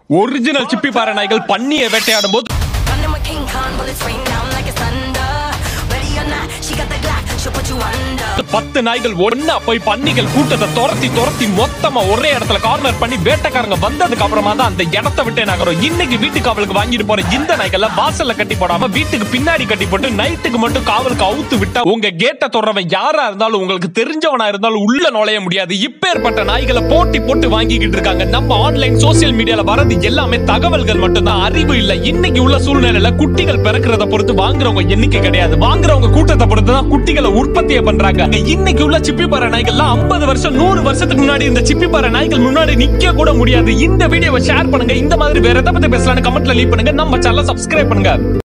Original சிப்பி பாறை நாய்கள் பன்னியை வேட்டையாடும் போது Running with King Kong, bullets rain down like it's thunder. Ready or not, she got the Glock, she'll put you under. பத்து நாய்கள் ஒன்னா போய் பன்னிகள் கூட்டத்தை துரத்தி துரத்தி மொத்தமா ஒரே இடத்துல கார்னர் பண்ணி வேட்டைக்காரங்க வந்ததுக்கு அப்புறமா தான் அந்த இடத்த விட்டே நகரும் இன்னைக்கு வீட்டு காவலுக்கு வாங்கிட்டு போற இந்த நாய்களை வாசல்ல கட்டி போடாம வீட்டுக்கு பின்னாடி கட்டி போட்டு நைட்டுக்கு மட்டும் காவலுக்கு அவுத்து விட்டா உங்க கேட்டை தொடரவன் யாரா இருந்தாலும் உங்களுக்கு தெரிஞ்சவனா இருந்தாலும் உள்ள நுழைய முடியாது இப்பேற்பட்ட நாய்களை போட்டி போட்டு வாங்கிக்கிட்டு இருக்காங்க நம்ம ஆன்லைன் சோசியல் மீடியால வரது எல்லாமே தகவல்கள் மட்டும்தான் அறிவு இல்ல இன்னைக்கு உள்ள சூழ்நிலையில குட்டிகள் பிறக்கிறத பொறுத்து வாங்குறவங்க எண்ணிக்கை கிடையாது வாங்குறவங்க கூட்டத்தை பொறுத்து தான் குட்டிகளை உற்பத்தியை பண்றாங்க இன்னைக்கு உள்ள சிப்பி பாறை நாய்கள்லாம் ஐம்பது வருஷம் நூறு வருஷத்துக்கு முன்னாடி இந்த சிப்பி பாறை நாய்கள் முன்னாடி நிக்க கூட முடியாது இந்த வீடியோவை ஷேர் பண்ணுங்க இந்த மாதிரி வேற எதை பத்தி பேசலாம்னு கமெண்ட்ல லீவ் பண்ணுங்க நம்ம சேனலை சப்ஸ்கிரைப் பண்ணுங்க